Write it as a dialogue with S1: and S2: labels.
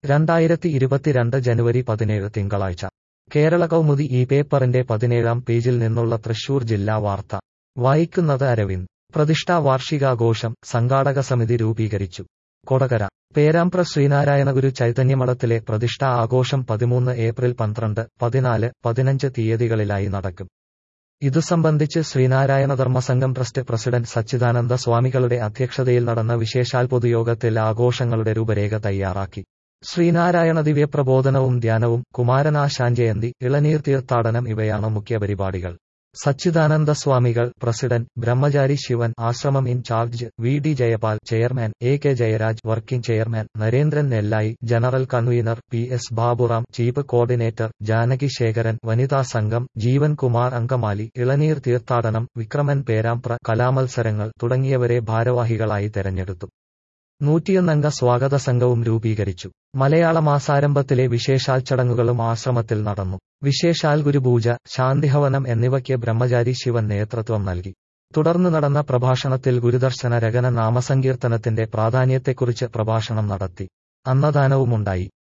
S1: രണ്ടായിരത്തി ഇരുപത്തിരണ്ട് ജനുവരി പതിനേഴ് തിങ്കളാഴ്ച കേരള കൗമുദി ഈ പേപ്പറിന്റെ പതിനേഴാം പേജിൽ നിന്നുള്ള തൃശൂർ ജില്ലാ വാർത്ത വായിക്കുന്നത് അരവിന്ദ് പ്രതിഷ്ഠാ വാർഷികാഘോഷം സംഘാടക സമിതി രൂപീകരിച്ചു കൊടകര പേരാമ്പ്ര ശ്രീനാരായണഗുരു ചൈതന്യമഠത്തിലെ പ്രതിഷ്ഠാ ആഘോഷം പതിമൂന്ന് ഏപ്രിൽ പന്ത്രണ്ട് പതിനാല് പതിനഞ്ച് തീയതികളിലായി നടക്കും ഇതു സംബന്ധിച്ച് ശ്രീനാരായണ ധർമ്മസംഘം ട്രസ്റ്റ് പ്രസിഡന്റ് സച്ചിദാനന്ദ സ്വാമികളുടെ അധ്യക്ഷതയിൽ നടന്ന വിശേഷാൽ പൊതുയോഗത്തിൽ ആഘോഷങ്ങളുടെ രൂപരേഖ തയ്യാറാക്കി ശ്രീനാരായണ ദിവ്യപ്രബോധനവും ധ്യാനവും കുമാരനാശാൻ ജയന്തി ഇളനീർ തീർത്ഥാടനം ഇവയാണ് മുഖ്യ പരിപാടികൾ സച്ചിദാനന്ദ സ്വാമികൾ പ്രസിഡന്റ് ബ്രഹ്മചാരി ശിവൻ ആശ്രമം in charge V D Jayapal chairman A K Jayaraj working chairman Narendran Nellayi general convener P S Baburam chief coordinator Janaki Sekharan വനിതാ സംഘം ജീവൻ കുമാർ അങ്കമാലി ഇളനീർ തീർത്ഥാടനം വിക്രമൻ പേരാമ്പ്ര കലാമത്സരങ്ങൾ തുടങ്ങിയവരെ ഭാരവാഹികളായി തെരഞ്ഞെടുത്തു നൂറ്റിയൊന്നംഗ സ്വാഗത സംഘവും രൂപീകരിച്ചു മലയാള മാസാരംഭത്തിലെ വിശേഷാൽ ചടങ്ങുകളും ആശ്രമത്തിൽ നടന്നു വിശേഷാൽ ഗുരുപൂജ ശാന്തിഹവനം എന്നിവയ്ക്ക് ബ്രഹ്മചാരി ശിവൻ നേതൃത്വം നൽകി തുടർന്ന് നടന്ന പ്രഭാഷണത്തിൽ ഗുരുദർശന രചന നാമസങ്കീർത്തനത്തിന്റെ പ്രാധാന്യത്തെക്കുറിച്ച് പ്രഭാഷണം നടത്തി അന്നദാനവുമുണ്ടായി